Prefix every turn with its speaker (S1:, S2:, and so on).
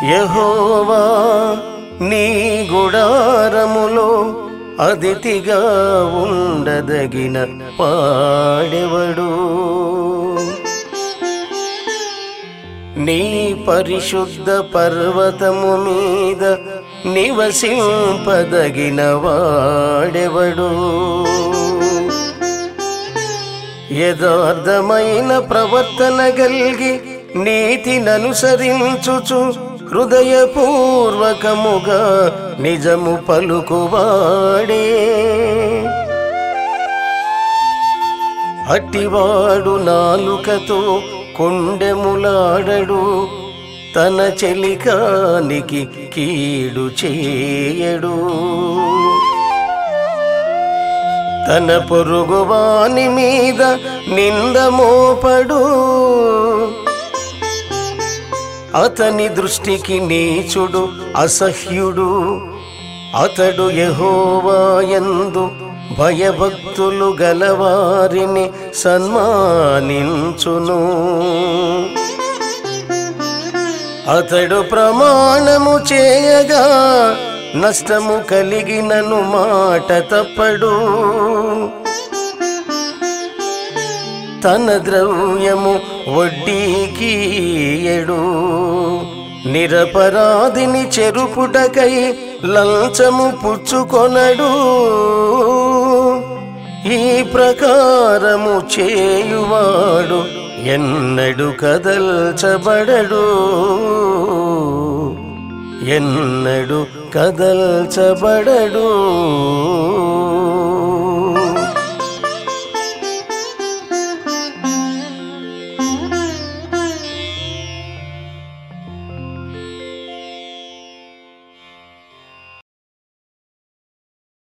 S1: యహోవా నీ గుడారములో అతిథిగా ఉండదగిన పాడెవడు నీ పరిశుద్ధ పర్వతము మీద నివసింపదగిన వాడెవడు యథార్థమైన ప్రవర్తన గల్గి నీతిననుసరించుచు హృదయపూర్వకముగా నిజము పలుకువాడే అట్టివాడు నాలుకతో కొండెములాడడు తన చెలికానికి కీడు చేయడు తన పొరుగువాని మీద నింద మోపడు అతని దృష్టికి నీచుడు అసహ్యుడు అతడు యహోవాయందు భయభక్తులు గలవారిని సన్మానించును అతడు ప్రమాణము చేయగా నష్టము కలిగినను మాట తప్పడు తన ద్రవ్యము వడ్డీకీయడు నిరపరాధిని చెరుపుటకై లంచము పుచ్చుకొనడు ఈ ప్రకారము చేయువాడు ఎన్నడు కదల్చబడడు ఎన్నడు కదల్చబడడు